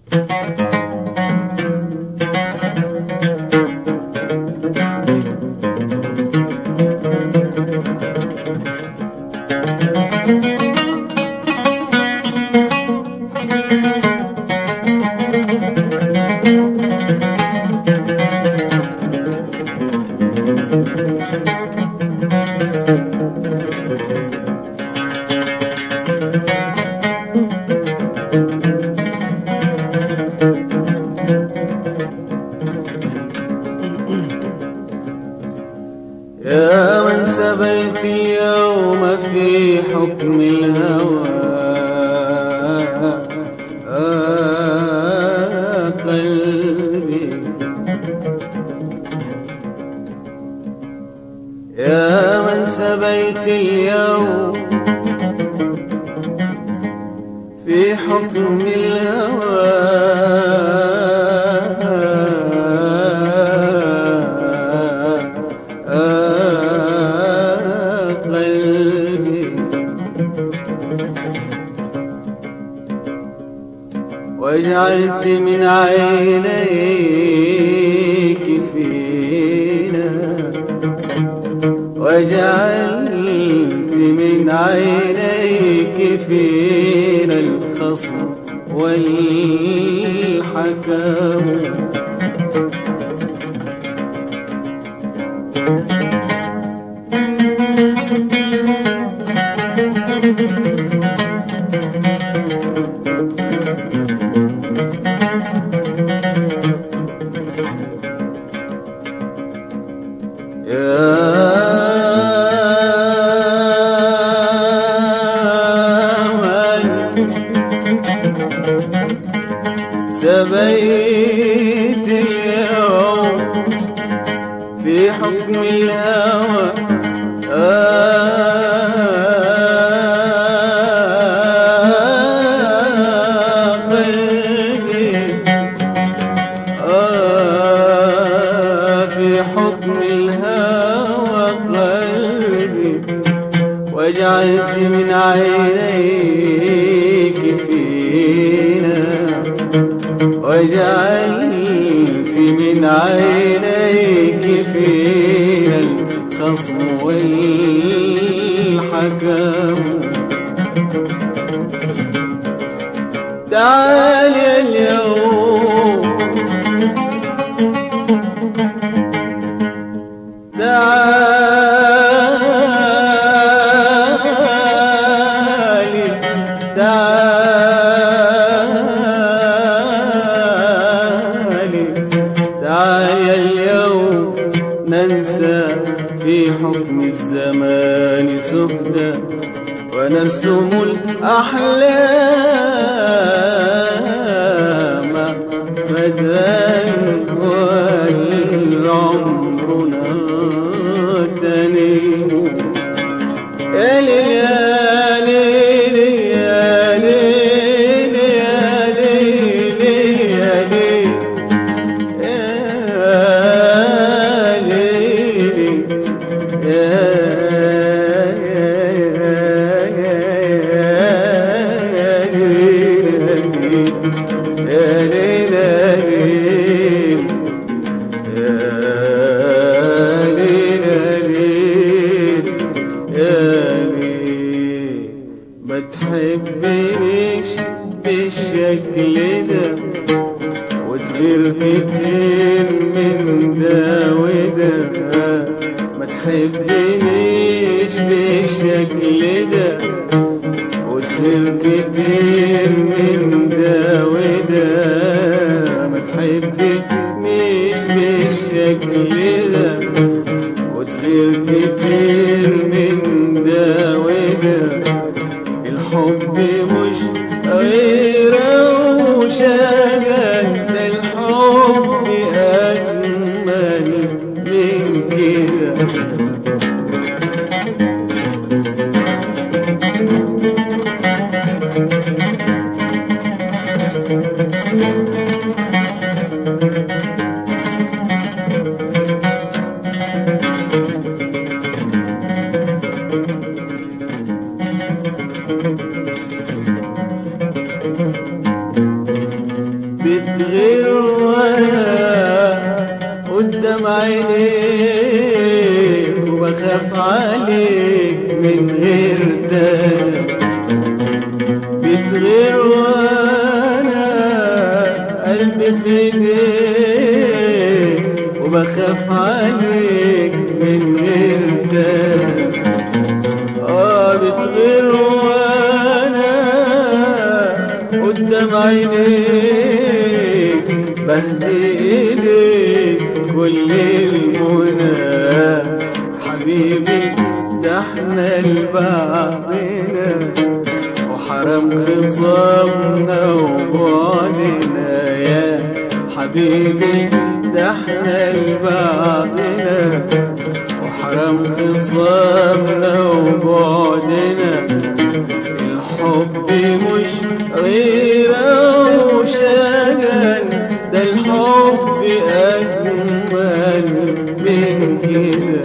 يا من سبيت اليوم في حكم الهوى آه قلبي يا من سبيت اليوم في حكم الهوى آه قلبي وجعلت من عينيك فينا وجعلت من عينيك فينا الخصم والحكم يا من سبيت اليوم في حكم الهوى آه قلبي آه في حكم الهوى قلبي وجعلت من عينيك فينا وجعلت من عينيك فينا الخصم والحكم تعال يا اليوم تعالي تعالي تعالي اليوم ننسى في حكم الزمان سهدا ونرسم الأحلام بدءا والعمر نغتنم يا ليل يا ليل يا ليل يا ليل يا ليل يا ليل يا ليل يا ليل يا ليل ما تحبنيش بالشكل ده وتغير كتير من ده وده ما تحبنيش بالشكل ده وتغير كتير من ده وده ما تحبنيش بالشكل ده وتغير كتير من ده وده الحب مش غيره وشجن ده الحب أجمل من كده عليك من غير دم بتغير وانا قلبي في ايديك وبخاف عليك من غير دم اه بتغير وانا قدام عينيك بهدي اليك كل المنى حبيبي ده احنا لبعضنا وحرام خصامنا وبعدنا يا حبيبي ده احنا لبعضنا وحرام خصامنا وبعدنا الحب مش غيرة وشجن ده الحب أجمل من كده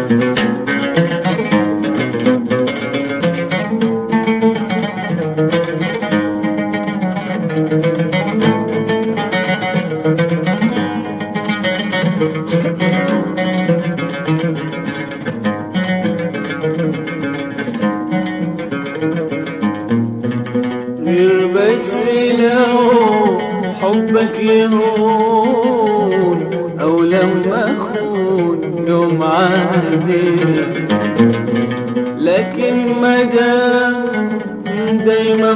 غير بس لو حبك يهون او لما اخون يوم عهدنا لكن مدام دايما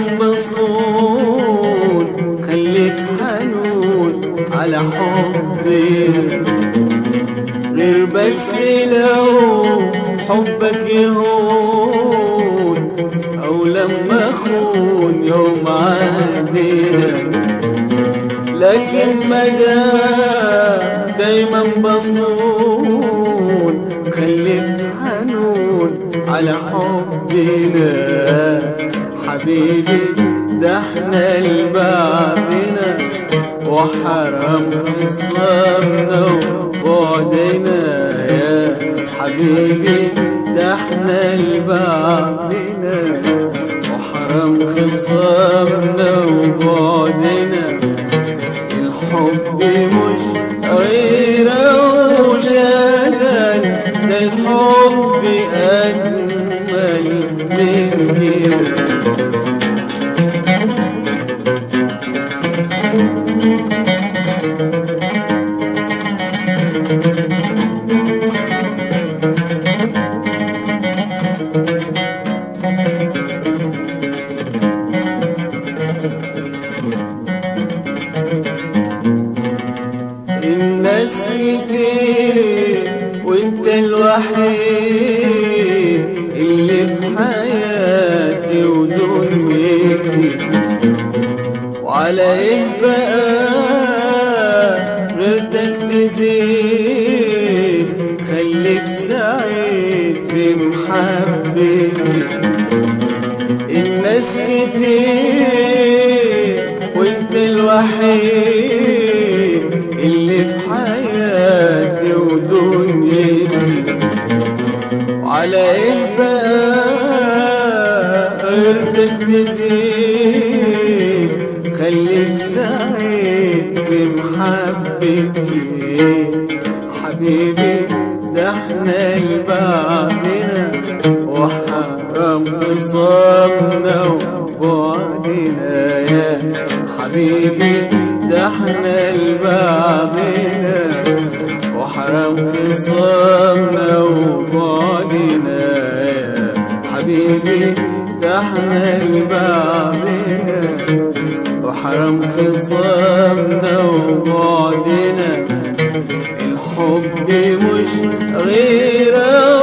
بصون خليك حنون على حبنا غير بس لو حبك يهون او لما اخون يوم عهدنا لكن مدى دايما بصون خليك حنون على حبنا حبيبي ده احنا لبعضنا وحرام خصامنا وبعدنا يا حبيبي ده احنا لبعضنا وحرام خصامنا وبعدنا الحب مش غيرة وشجن ده الحب أجمل من كده الناس كتير وانت الوحيد اللي في حياتي ودنيتي وعلى ايه بقى غيرتك تزيد خليك سعيد بمحبتي الناس كتير وانت الوحيد اللي في حياتي ودنيتي وعلى ايه بقى غيرتك تزيد خليك سعيد بمحبتي حبيبي ده احنا لبعضنا وحرام خصامنا وبعدنا يا حبيبي ده احنا لبعضنا وحرام خصامنا وبعدنا يا حبيبي ده احنا لبعضنا وحرام خصامنا وبعدنا الحب مش غيره